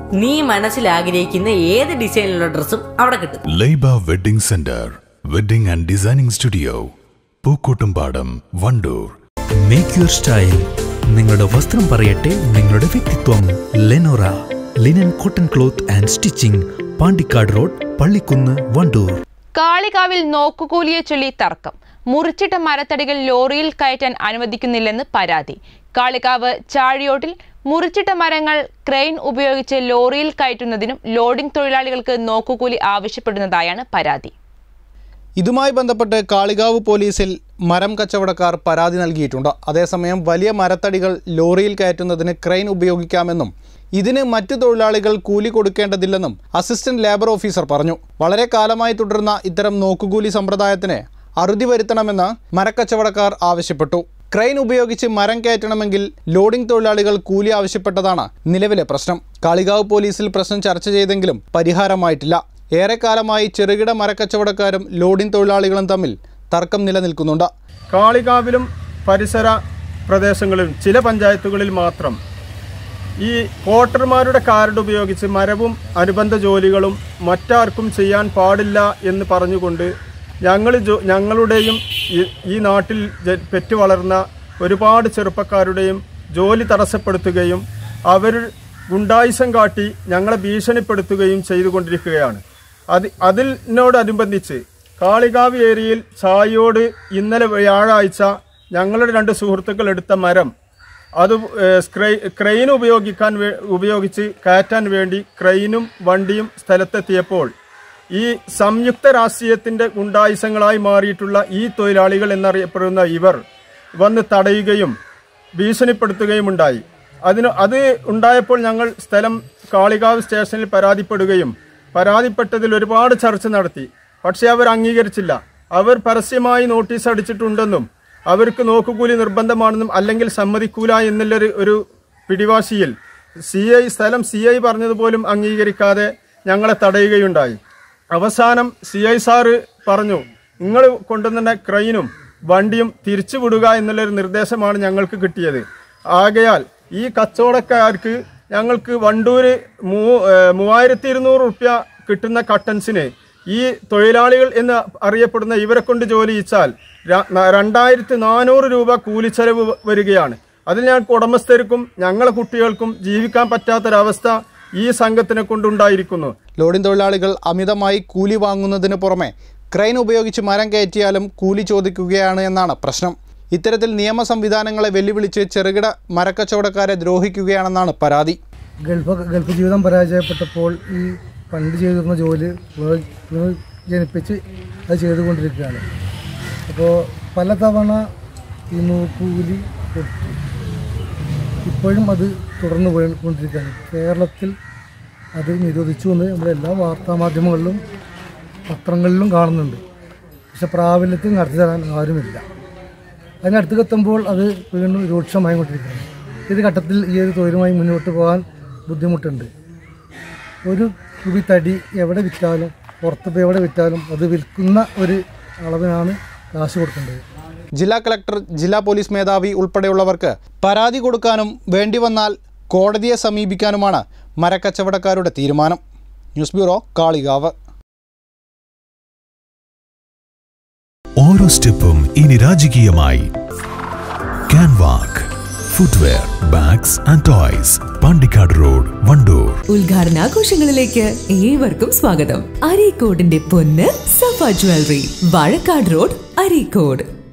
നീ മനസ്സിൽ ആഗ്രഹിക്കുന്ന ഏത് ഡിസൈനിലുള്ള ഡ്രസ്സും അവിടെ കിട്ടും Laiba wedding centre wedding and designing studio Pookkottumpadam Wandoor make your style നിങ്ങളുടെ വസ്ത്രം പറയട്ടെ നിങ്ങളുടെ വ്യക്തിത്വം Lenora linen cotton cloth and stitching Pandikkad road Pallikkunnu Wandoor കാളികാവിൽ നോക്കുകൂലിയെ ചൊല്ലി തർക്കം മുറിച്ചിട്ട മരത്തടികൾ ലോറിയിൽ കയറ്റാൻ അനുവദിക്കുന്നില്ലെന്ന് പരാതി കാളികാവ് ചാഴിയോട്ടിൽ മുറിച്ചിട്ട മരങ്ങൾ ക്രെയിൻ ഉപയോഗിച്ച് ലോറിയിൽ കയറ്റുന്നതിനും ലോഡിംഗ് തൊഴിലാളികൾക്ക് നോക്കുകൂലി ആവശ്യപ്പെടുന്നതായാണ് പരാതി ഇതുമായി ബന്ധപ്പെട്ട് കാളികാവ് പോലീസിൽ മരം കച്ചവടക്കാർ പരാതി നൽകിയിട്ടുണ്ട് അതേസമയം വലിയ മരത്തടികൾ ലോറിയിൽ കയറ്റുന്നതിന് ക്രെയിൻ ഉപയോഗിക്കാമെന്നും ഇതിന് മറ്റു തൊഴിലാളികൾ കൂലി കൊടുക്കേണ്ടതില്ലെന്നും അസിസ്റ്റന്റ് ലേബർ ഓഫീസർ പറഞ്ഞു വളരെ കാലമായി തുടരുന്ന ഇത്തരം നോക്കുകൂലി സമ്പ്രദായത്തിന് അറുതി വരുത്തണമെന്ന് മരക്കച്ചവടക്കാർ ആവശ്യപ്പെട്ടു ക്രെയിൻ ഉപയോഗിച്ച് മരം കയറ്റണമെങ്കിൽ ലോഡിംഗ് തൊഴിലാളികൾ കൂലി ആവശ്യപ്പെട്ടതാണ് നിലവിലെ പ്രശ്നം കാളികാവ് പോലീസിൽ പ്രശ്നം ചർച്ച ചെയ്തെങ്കിലും പരിഹാരമായിട്ടില്ല ഏറെക്കാലമായി ചെറുകിട മരക്കച്ചവടക്കാരും ലോഡിംഗ് തൊഴിലാളികളും തമ്മിൽ തർക്കം നിലനിൽക്കുന്നുണ്ട് കാളികാവിലും പരിസര പ്രദേശങ്ങളിലും ചില പഞ്ചായത്തുകളിൽ മാത്രം ഈ പോട്ടർമാരുടെ കാർഡ് ഉപയോഗിച്ച് മരവും അനുബന്ധ ജോലികളും മറ്റാർക്കും ചെയ്യാൻ പാടില്ല എന്ന് പറഞ്ഞുകൊണ്ട് ഞങ്ങൾ ജോ ഞങ്ങളുടെയും ഈ- ഈ നാട്ടിൽ ജ- പെറ്റു വളർന്ന ഒരുപാട് ചെറുപ്പക്കാരുടെയും ജോലി തടസ്സപ്പെടുത്തുകയും അവർ ഗുണ്ടായുസം കാട്ടി ഞങ്ങളെ ഭീഷണിപ്പെടുത്തുകയും ചെയ്തുകൊണ്ടിരിക്കുകയാണ് അത് അതിനോടനുബന്ധിച്ച് കാളികാവ് ഏരിയയിൽ ചായോട് ഇന്നലെ വ്യാഴാഴ്ച ഞങ്ങളുടെ രണ്ട് സുഹൃത്തുക്കൾ എടുത്ത മരം അത് ഏഹ്, സ്ക്രൈ- ക്രെയിൻ ഉപയോഗിക്കാൻ വേ- ഉപയോഗിച്ച് കയറ്റാൻ വേണ്ടി ക്രെയിനും വണ്ടിയും സ്ഥലത്തെത്തിയപ്പോൾ ഈ സംയുക്ത രാഷ്ട്രീയത്തിന്റെ ഗുണ്ടായുസങ്ങളായി മാറിയിട്ടുള്ള ഈ തൊഴിലാളികൾ എന്നറിയപ്പെടുന്ന ഇവർ വന്ന് തടയുകയും ഭീഷണിപ്പെടുത്തുകയും ഉണ്ടായി അതിന് അത് ഉണ്ടായപ്പോൾ ഞങ്ങൾ സ്ഥലം കാളികാവ് സ്റ്റേഷനിൽ പരാതിപ്പെടുകയും പരാതിപ്പെട്ടതിൽ ഒരുപാട് ചർച്ച നടത്തി പക്ഷേ അവർ അംഗീകരിച്ചില്ല അവർ പരസ്യമായി നോട്ടീസ് അടിച്ചിട്ടുണ്ടെന്നും അവർക്ക് നോക്കുകൂലി നിർബന്ധമാണെന്നും അല്ലെങ്കിൽ സമ്മതിക്കൂല എന്നുള്ളൊരു ഒരു പിടിവാശിയിൽ സി ഐ സ്ഥലം സി ഐ പറഞ്ഞതുപോലും അംഗീകരിക്കാതെ ഞങ്ങളെ തടയുകയുണ്ടായി അവസാനം സി ഐ സാറ് പറഞ്ഞു നിങ്ങൾ കൊണ്ടുവന്ന ക്രെയിനും വണ്ടിയും തിരിച്ചുവിടുക എന്നുള്ളൊരു നിർദ്ദേശമാണ് ഞങ്ങൾക്ക് കിട്ടിയത് ആകയാൽ ഈ കച്ചവടക്കാർക്ക് ഞങ്ങൾക്ക് വണ്ടൂര് മൂ ഏഹ് മൂവായിരത്തി ഇരുന്നൂറ് റുപ്യ കിട്ടുന്ന കട്ടൻസിന് ഈ തൊഴിലാളികൾ എന്ന് അറിയപ്പെടുന്ന ഇവരെ കൊണ്ട് ജോലി ചെയ്യിച്ചാൽ ര- ന- രണ്ടായിരത്തി നാനൂറ് രൂപ കൂലിച്ചെലവ് വ- വരികയാണ് അതിൽ ഞങ്ങൾക്ക് ഉടമസ്ഥർക്കും ഞങ്ങളെ കുട്ടികൾക്കും ജീവിക്കാൻ പറ്റാത്തൊരവസ്ഥ ഈ സംഘത്തിനെ കൊണ്ടുണ്ടായിരിക്കുന്നു ലോഡിംഗ് തൊഴിലാളികൾ അമിതമായി കൂലി വാങ്ങുന്നതിന് പുറമെ ക്രെയിൻ ഉപയോഗിച്ച് മരം കയറ്റിയാലും കൂലി ചോദിക്കുകയാണ് എന്നാണ് പ്രശ്നം ഇത്തരത്തിൽ നിയമ സംവിധാനങ്ങളെ വെല്ലുവിളിച്ച് ചെറുകിട മരക്കച്ചവടക്കാരെ ദ്രോഹിക്കുകയാണെന്നാണ് പരാതി ഗൾഫ് ഗൾഫ് ജീവിതം പരാജയപ്പെട്ടപ്പോൾ ഈ പണ്ട് ചെയ്തിരുന്ന ജോലി പുനർ- പുനർജനിപ്പിച്ച് അത് ചെയ്തുകൊണ്ടിരിക്കുകയാണ് അപ്പോൾ പലതവണ ഈ നൂക്കൂലി കൊടുത്തു ഇപ്പോഴും അത് തുടർന്ന് പോയിക്കൊണ്ടിരിക്കുകയാണ് കേരളത്തിൽ അത് നിരോധിച്ചു എന്ന് നമ്മുടെ എല്ലാ വാർത്താമാധ്യമങ്ങളിലും പത്രങ്ങളിലും കാണുന്നുണ്ട് പക്ഷെ പ്രാബല്യത്തിൽ നടത്തി തരാൻ ആരുമില്ല അതിനടുത്ത് എത്തുമ്പോൾ അത് വീണ്ടും രൂക്ഷമായി കൊണ്ടിരിക്കുകയാണ് ഇത് ഘട്ടത്തിൽ ഈ ഒരു തൊഴിലുമായി മുന്നോട്ട് പോകാൻ ബുദ്ധിമുട്ടുണ്ട് ഒരു കുബി തടി എവിടെ വിറ്റാലും പുറത്ത് പോയി എവിടെ വിറ്റാലും അത് വിൽക്കുന്ന ഒരു അളവിനാണ് കാശ് കൊടുക്കേണ്ടത് ജില്ലാ കളക്ടർ ജില്ലാ പോലീസ് മേധാവി ഉൾപ്പെടെയുള്ളവർക്ക് പരാതി കൊടുക്കാനും വേണ്ടി വന്നാൽ കോടതിയെ സമീപിക്കാനുമാണ് മരക്കച്ചവടക്കാരുടെ തീരുമാനം ന്യൂസ് ബ്യൂറോ കാളികാവ് ഓരോ സ്റ്റെപ്പും ഇനി രാജകീയമായി Canwalk footwear bags and toys Pandikkad road Wandoor ഉദ്ഘാടനാഘോഷങ്ങളിലേക്ക് ഏവർക്കും സ്വാഗതം അരീക്കോടിന്റെ പൊന്ന് സഫ ജ്വല്ലറി വാഴക്കാട് റോഡ് അരീക്കോട്